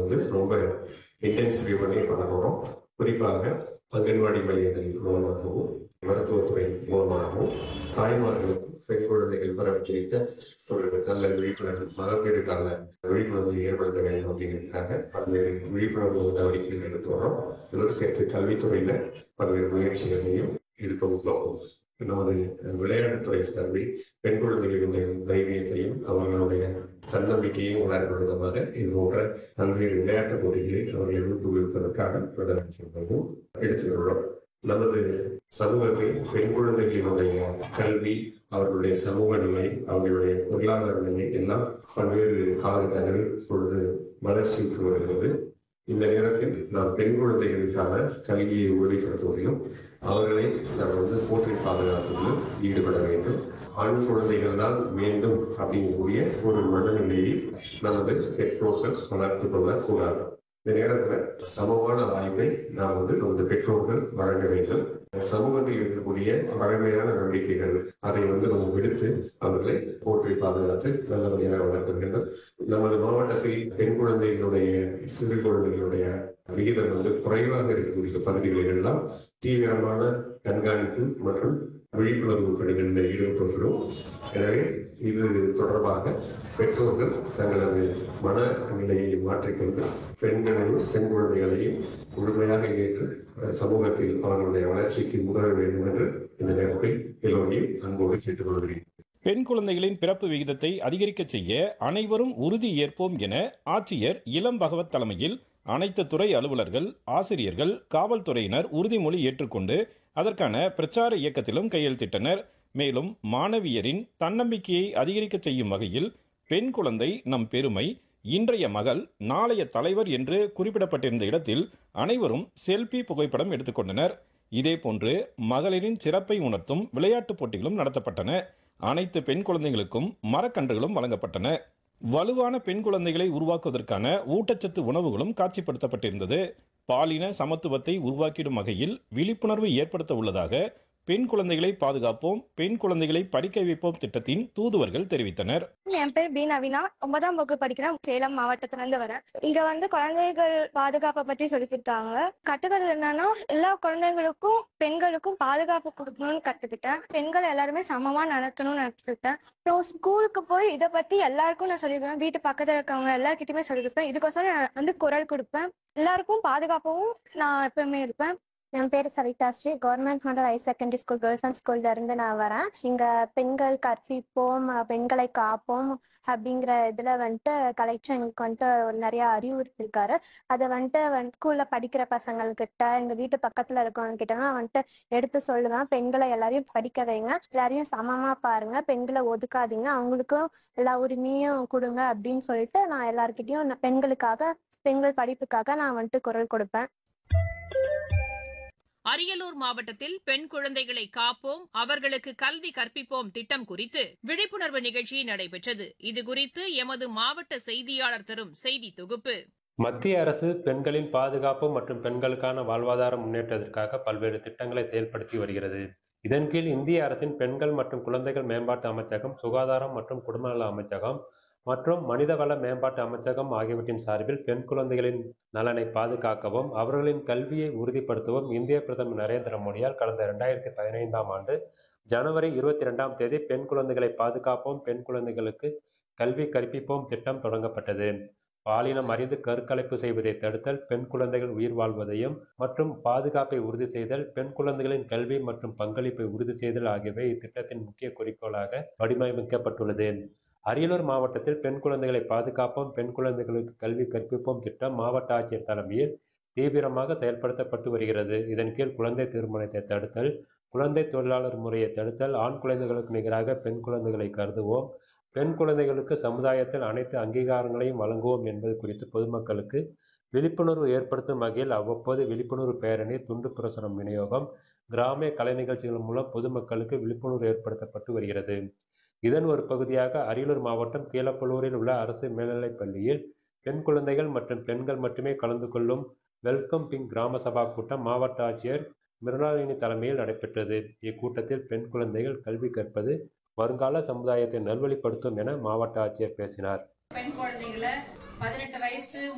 வந்து ரொம்ப இன்டென்சிஃபை பண்ணி பண்ண போகிறோம் குறிப்பாக அங்கன்வாடி மையங்கள் மூலமாகவும் மருத்துவத்துறை மூலமாகவும் தாய்மார்களுக்கு பெண் குழந்தைகள் பரவச்சிருக்க ஒரு நல்ல விழிப்புணர்வு மகப்பேறுக்கான விழிப்புணர்வு ஏற்படுத்த வேண்டும் அப்படிங்கிறதுக்காக பல்வேறு விழிப்புணர்வு நடவடிக்கைகள் எடுத்து வரோம் இதோடு சேர்த்து கல்வித்துறையில பல்வேறு முயற்சிகளையும் எடுக்க உள்ளோம் நமது விளையாட்டுத்துறை சார்பில் பெண் குழந்தைகளுடைய தைரியத்தையும் அவர்களுடைய தன்னம்பிக்கையும் வளர்க்கும் விதமாக இது போன்ற பல்வேறு விளையாட்டுப் போட்டிகளில் அவர்களை ஊக்குவிப்பதற்காக நடவடிக்கைகளும் எடுத்துள்ளோம் நமது சமூகத்தில் பெண் குழந்தைகளினுடைய கல்வி அவர்களுடைய சமூக நிலை அவர்களுடைய பொருளாதார நிலை எல்லாம் பல்வேறு காலகட்டங்களில் இப்பொழுது வளர்ச்சிக்கு வருகிறது இந்த நேரத்தில் நாம் பெண் குழந்தைகளுக்கான கல்வியை உறுதிப்படுத்துவதிலும் அவர்களை நாம் வந்து போற்றி பாதுகாப்பதிலும் ஈடுபட வேண்டும் ஆண் குழந்தைகள் தான் வேண்டும் அப்படிங்கக்கூடிய ஒரு மனநிலையை நமது பெற்றோர்கள் வளர்த்து கொள்ளக்கூடாது இந்த நேரத்தில் சமமான வாய்ப்பை நாம் வந்து நமது பெற்றோர்கள் வழங்க வேண்டும் சமூகத்தில் இருக்கக்கூடிய பழமையான நம்பிக்கைகள் அதை வந்து நம்ம விடுத்து அவர்களை போற்றி பாதுகாத்து நல்லபடியாக வளர்க்க வேண்டும் நமது மாவட்டத்தில் பெண் குழந்தைகளுடைய சிறு குழந்தைகளுடைய விகிதம் வந்து குறைவாக இருக்கக்கூடிய பகுதிகளில் எல்லாம் தீவிரமான கண்காணிப்பு மற்றும் விழிப்புணர்வு பணிகளில் ஈடுபட்டுள்ளோம் எனவே இது தொடர்பாக பெற்றோர்கள் தங்களது மனநிலையை மாற்றிக்கொண்டு பெண்களையும் பெண் குழந்தைகளையும் முழுமையாக ஏற்று சமூகத்தில் அவர்களுடைய வளர்ச்சிக்கு உதவ வேண்டும் என்று இந்த நேரத்தில் எல்லோரையும் அன்போடு கேட்டுக்கொள்கிறேன் பெண் குழந்தைகளின் பிறப்பு விகிதத்தை அதிகரிக்க செய்ய அனைவரும் உறுதி ஏற்போம் என ஆட்சியர் இளம் பகவத் தலைமையில் அனைத்து துறை அலுவலர்கள் ஆசிரியர்கள் காவல்துறையினர் உறுதிமொழி ஏற்றுக்கொண்டு அதற்கான பிரச்சார இயக்கத்திலும் கையெழுத்திட்டனர் மேலும் மாணவியரின் தன்னம்பிக்கையை அதிகரிக்க செய்யும் வகையில் பெண் குழந்தை நம் பெருமை இன்றைய மகள் நாளைய தலைவர் என்று குறிப்பிடப்பட்டிருந்த இடத்தில் அனைவரும் செல்பி புகைப்படம் எடுத்துக்கொண்டனர் இதேபோன்று மகளிரின் சிறப்பை உணர்த்தும் விளையாட்டுப் போட்டிகளும் நடத்தப்பட்டன அனைத்து பெண் குழந்தைகளுக்கும் மரக்கன்றுகளும் வழங்கப்பட்டன வலுவான பெண் குழந்தைகளை உருவாக்குவதற்கான ஊட்டச்சத்து உணவுகளும் காட்சிப்படுத்தப்பட்டிருந்தது பாலின சமத்துவத்தை உருவாக்கிடும் வகையில் விழிப்புணர்வு ஏற்படுத்த உள்ளதாக பெண் குழந்தைகளை பாதுகாப்போம் பெண் குழந்தைகளை படிக்க வைப்போம் திட்டத்தின் தூதுவர்கள் தெரிவித்தனர் என் பேர் பி நவீனா ஒன்பதாம் வகுப்பு படிக்கிறேன் சேலம் மாவட்டத்துல இருந்து வரேன் இங்க வந்து குழந்தைகள் பாதுகாப்பை பத்தி சொல்லி கொடுத்தாங்க கத்துக்கிறது என்னன்னா எல்லா குழந்தைங்களுக்கும் பெண்களுக்கும் பாதுகாப்பு கொடுக்கணும்னு கத்துக்கிட்டேன் பெண்கள் எல்லாருமே சமமா நடக்கணும்னு நடத்துக்கிட்டேன் அப்புறம் ஸ்கூலுக்கு போய் இதை பத்தி எல்லாருக்கும் நான் சொல்லியிருப்பேன் வீட்டு பக்கத்துல இருக்கவங்க எல்லார்கிட்டயுமே சொல்லி கொடுப்பேன் இதுக்கோசரம் நான் வந்து குரல் கொடுப்பேன் எல்லாருக்கும் பாதுகாப்பாகவும் நான் எப்பவுமே இருப்பேன் என் பேர் Savitha Sri government model high secondary school girls and ஸ்கூல்ல இருந்து நான் வரேன் இங்க பெண்கள் கற்பிப்போம் அஹ் பெண்களை காப்போம் அப்படிங்கிற இதுல வந்துட்டு கலெக்டர் எங்களுக்கு வந்துட்டு ஒரு நிறைய அறிவுறுத்திருக்காரு அதை வந்துட்டு வந்து ஸ்கூல்ல படிக்கிற பசங்கள்கிட்ட எங்க வீட்டு பக்கத்துல இருக்கவங்க கிட்ட நான் வந்துட்டு எடுத்து சொல்லுவேன் பெண்களை எல்லாரையும் படிக்க வைங்க எல்லாரையும் சமமா பாருங்க பெண்களை ஒதுக்காதீங்க அவங்களுக்கும் எல்லா உரிமையும் கொடுங்க அப்படின்னு சொல்லிட்டு நான் எல்லார்கிட்டயும் நான் பெண்களுக்காக பெண்கள் படிப்புக்காக நான் வந்துட்டு குரல் கொடுப்பேன் அரியலூர் மாவட்டத்தில் பெண் குழந்தைகளை காப்போம் அவர்களுக்கு கல்வி கற்பிப்போம் திட்டம் குறித்து விழிப்புணர்வு நிகழ்ச்சி நடைபெற்றது இதுகுறித்து எமது மாவட்ட செய்தியாளர் தரும் செய்தி தொகுப்பு மத்திய அரசு பெண்களின் பாதுகாப்பு மற்றும் பெண்களுக்கான வாழ்வாதார முன்னேற்றத்திற்காக பல்வேறு திட்டங்களை செயல்படுத்தி வருகிறது இதன் கீழ் இந்திய அரசின் பெண்கள் மற்றும் குழந்தைகள் மேம்பாட்டு அமைச்சகம் சுகாதாரம் மற்றும் குடும்பநல அமைச்சகம் மற்றும் மனிதவள மேம்பாட்டு அமைச்சகம் ஆகியவற்றின் சார்பில் பெண் குழந்தைகளின் நலனை பாதுகாக்கவும் அவர்களின் கல்வியை உறுதிப்படுத்தவும் இந்திய பிரதமர் நரேந்திர மோடியால் கடந்த இரண்டாயிரத்தி பதினைந்தாம் ஆண்டு ஜனவரி இருபத்தி இரண்டாம் தேதி பெண் குழந்தைகளை பாதுகாப்போம் பெண் குழந்தைகளுக்கு கல்வி கற்பிப்போம் திட்டம் தொடங்கப்பட்டது பாலினம் அறிந்து கருக்கலைப்பு செய்வதை தடுத்தல் பெண் குழந்தைகள் உயிர் வாழ்வதையும் மற்றும் பாதுகாப்பை உறுதி செய்தல் பெண் குழந்தைகளின் கல்வி மற்றும் பங்களிப்பை உறுதி செய்தல் ஆகியவை இத்திட்டத்தின் முக்கிய குறிக்கோளாக வடிவமைக்கப்பட்டுள்ளது அரியலூர் மாவட்டத்தில் பெண் குழந்தைகளை பாதுகாப்போம் பெண் குழந்தைகளுக்கு கல்வி கற்பிப்போம் திட்டம் மாவட்ட ஆட்சியர் தலைமையில் தீவிரமாக செயல்படுத்தப்பட்டு வருகிறது இதன் கீழ் குழந்தை திருமணத்தை தடுத்தல் குழந்தை தொழிலாளர் முறையை தடுத்தல் ஆண் குழந்தைகளுக்கு நிகராக பெண் குழந்தைகளை கருதுவோம் பெண் குழந்தைகளுக்கு சமுதாயத்தில் அனைத்து அங்கீகாரங்களையும் வழங்குவோம் என்பது குறித்து பொதுமக்களுக்கு விழிப்புணர்வு ஏற்படுத்தும் வகையில் அவ்வப்போது விழிப்புணர்வு பேரணி துண்டு பிரசுரம் விநியோகம் கிராமிய கலை நிகழ்ச்சிகள் மூலம் பொதுமக்களுக்கு விழிப்புணர்வு ஏற்படுத்தப்பட்டு வருகிறது இதன் ஒரு பகுதியாக அரியலூர் மாவட்டம் கீழப்பலூரில் உள்ள அரசு மேல்நிலைப் பள்ளியில் பெண் குழந்தைகள் மற்றும் பெண்கள் மட்டுமே கலந்து கொள்ளும் வெல்கம் பிங் கிராம சபா கூட்டம் மாவட்ட ஆட்சியர் மிருணாளினி தலைமையில் நடைபெற்றது இக்கூட்டத்தில் பெண் குழந்தைகள் கல்வி கற்பது வருங்கால சமுதாயத்தை நல்வழிப்படுத்தும் என மாவட்ட ஆட்சியர் பேசினார் பெண் குழந்தைகளை பதினெட்டு